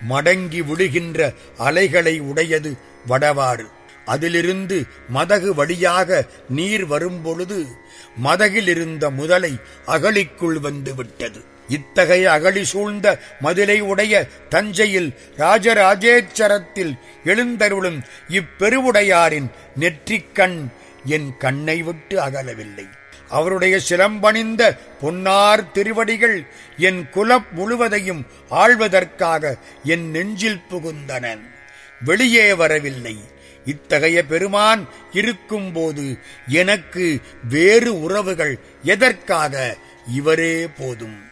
மடங்கி விழுகின்ற அலைகளை உடையது வடவாறு அதிலிருந்து மதகு வழியாக நீர் வரும்பொழுது மதகில் இருந்த முதலை அகழிக்குள் வந்து விட்டது இத்தகைய அகழி சூழ்ந்த மதிலை உடைய தஞ்சையில் ராஜராஜேச்சரத்தில் எழுந்தருளும் இப்பெருவுடையாரின் நெற்றிக்கண் என் கண்ணை விட்டு அகலவில்லை அவருடைய சிலம்பணிந்த பொன்னார் திருவடிகள் என் குலம் முழுவதையும் ஆள்வதற்காக என் நெஞ்சில் புகுந்தன வெளியே வரவில்லை இத்தகைய பெருமான் இருக்கும்போது எனக்கு வேறு உறவுகள் எதற்காக இவரே போதும்